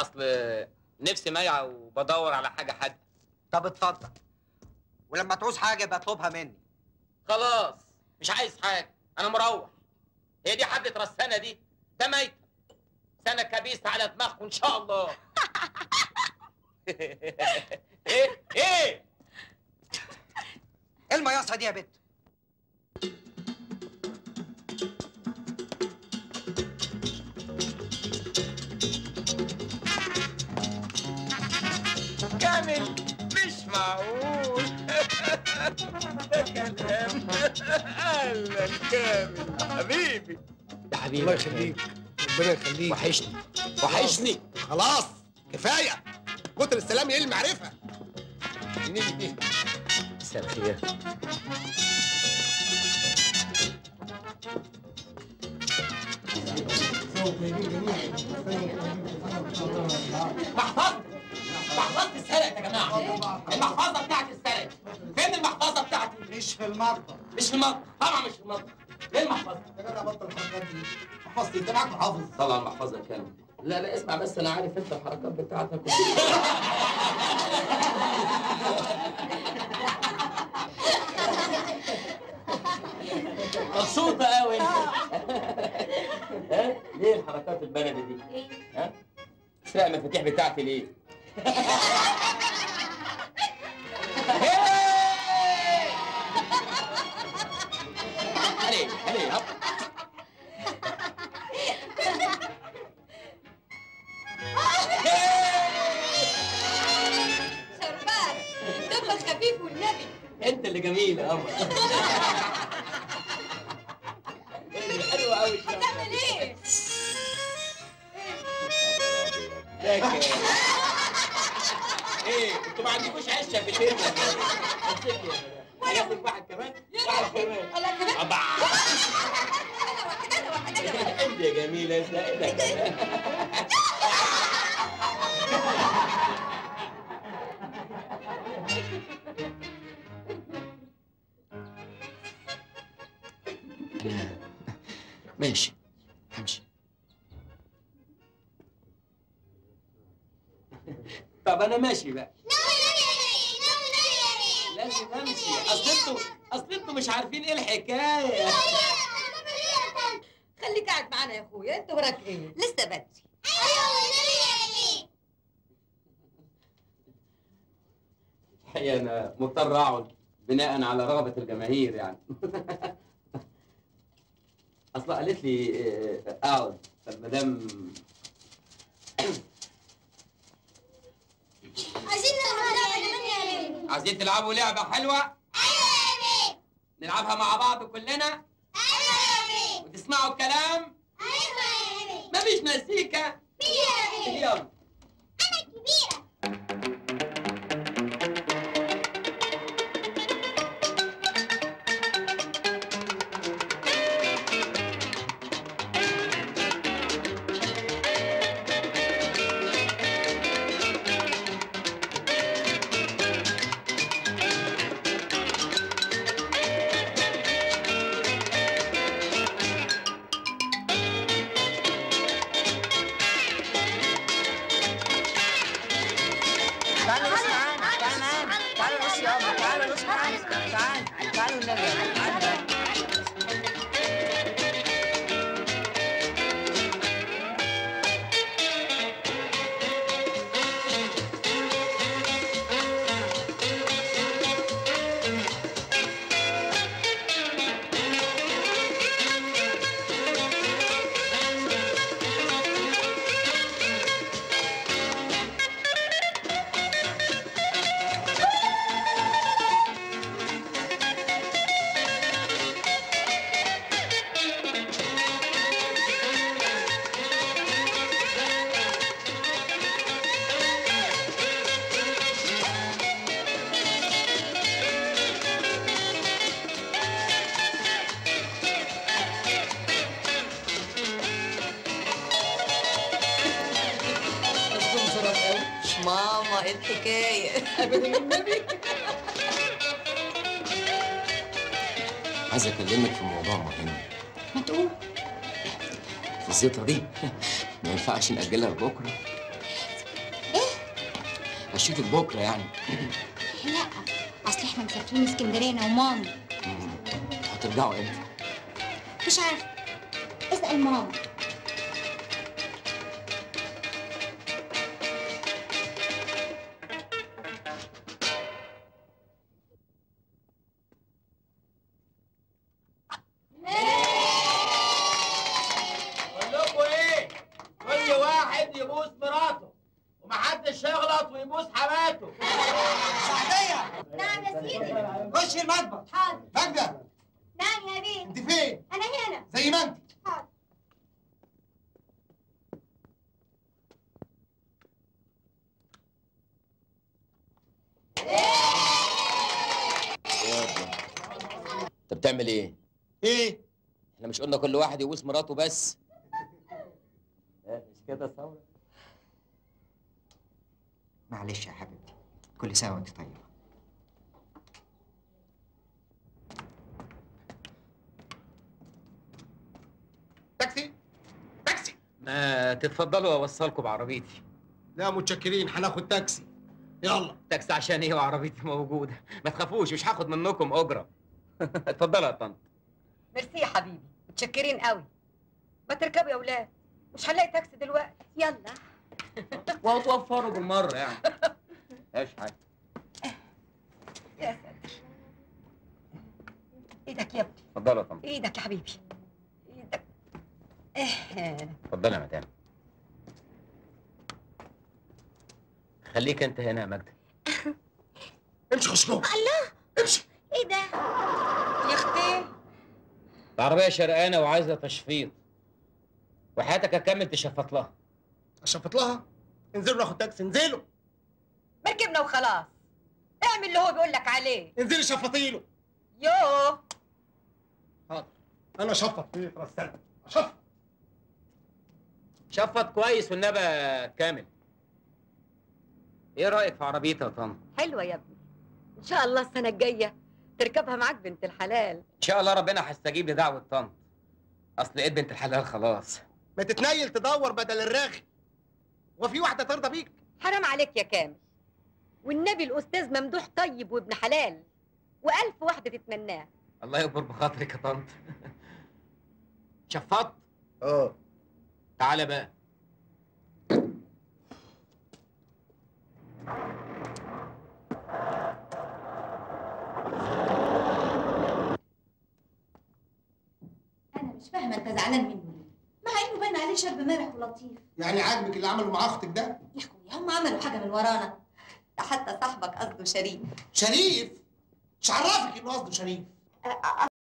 اصل نفسي مايعه وبدور على حاجه حادقه طب اتفضل ولما تعوز حاجه يبقى اطلبها مني خلاص مش عايز حاجه انا مروح هي دي حبه رسانه دي ده ميت سنه كبيسه على دماغكم ان شاء الله ايه ايه ايه المياصه دي يا بت كامل مش معقول ده كلام اهلا كامل حبيبي يا حبيبي الله يخليك ربنا يخليك وحشني وحشني خلاص كفايه كتر السلام ايه المعرفه منين دي مساء الخير محفظة محفظة اتسرقت يا جماعة المحفظة بتاعتي اتسرقت فين المحفظة بتاعتي؟ مش في المطبخ مش في المطبخ طبعا مش في المطبخ فين المحفظة؟ يا جدع بطل الحركات دي حفظت انت معاك محافظ طبعا المحفظة كامل لا لا اسمع بس انا عارف انت الحركات بتاعتك مبسوطة قوي انت ها؟ ليه الحركات البلدي دي؟ ها؟ سرق المفاتيح بتاعتي ليه؟ عليه عليه هب شربات دمك خفيف والنبي انت اللي جميل يا قمر حلوة قوي هتعمل ايه؟ ايه انتوا ما عندكوش عشه في البيت ولا واحد كمان واحد كمان الله كمان أبا. انا واحد انا واحد انت يا جميله سائلك ماشي همشي طب انا ماشي بقى لازم امشي اصل انتوا اصل انتوا مش عارفين ايه الحكايه خليك قاعد معانا يا اخويا انت وراك ايه؟ لسه بدري الحقيقه انا مضطر اقعد بناء على رغبه الجماهير يعني اصلا قالت لي آه، اقعد فالمدام عايزين نلعب لعبة كمان يا بيبي عايزين تلعبوا لعبه حلوه ايوه يا بيبي نلعبها مع بعض كلنا ايوه يا بيبي وتسمعوا الكلام ايوه يا بيبي مفيش مزيكا في يا بيبي يلا انا كبيرة تعالوا بس معانا تعالوا معانا تعالوا بس يابا تعالوا بس معانا تعالوا تعالوا النبي تعالوا ماما ايه الحكايه؟ ابدا النبي عايز اكلمك في موضوع مهم ما تقول الزيطه دي ما ينفعش ناجلها لبكره مشيتك بكره يعني لا اصل احنا مسافرين اسكندريه انا ومامي مم. هترجعوا امتى؟ مش عارفه اسال ماما بقول لكم ايه كل واحد يبوس مراته ومحدش يغلط ويبوس حماته سعدية نعم يا سيدي خش المطبخ حاضر ماجدة نعم يا بيه انت فين؟ انا هنا زي ما انت حاضر انت بتعمل ايه؟ ايه؟ احنا مش قلنا كل واحد يبوس مراته بس؟ إيه، مش كده ثوره؟ معلش يا حبيبتي كل سنه وانت طيبه تاكسي تاكسي ما تتفضلوا اوصلكم بعربيتي لا متشكرين هناخد تاكسي يلا تاكسي عشان ايه وعربيتي موجوده ما تخافوش مش هاخد منكم اجره اتفضلوا يا طنط ميرسي يا حبيبي متشكرين قوي ما تركبوا يا ولاد مش هنلاقي تاكسي دلوقتي يلا وتوفروا بالمره يعني ايش حاجه يا ساتر ايدك يا ابني اتفضلوا يا طنط ايدك يا حبيبي ايدك إيه. اتفضلي يا مدام خليك انت هنا يا مجدة امشي خش جوه الله امشي ايه ده يا اختي العربيه شرقانه وعايزه تشفيط وحياتك هتكمل تشفط لها اشفط لها انزلوا ناخد تاكسي انزلوا مركبنا وخلاص اعمل اللي هو بيقول لك عليه انزلي شفطي له يوه حاضر انا شفط ايه رسالة شفط شفط كويس والنبى كامل ايه رايك في عربيتي يا طنط حلوه يا ابني ان شاء الله السنه الجايه تركبها معاك بنت الحلال ان شاء الله ربنا هيستجيب لدعوه طنط اصل ايه بنت الحلال خلاص ما تتنيل تدور بدل الراغي وفي واحدة ترضى بيك حرام عليك يا كامل والنبي الاستاذ ممدوح طيب وابن حلال والف واحده تتمناه الله يكبر بخاطرك يا طنط شفطت اه تعالى بقى انا مش فاهمه انت زعلان منه ليه مع انه باين عليه شاب مرح ولطيف يعني عاجبك اللي عمله مع اختك ده يا اخويا هم عملوا حاجه من ورانا ده حتى صاحبك قصده شريف شريف مش عرفك انه قصده شريف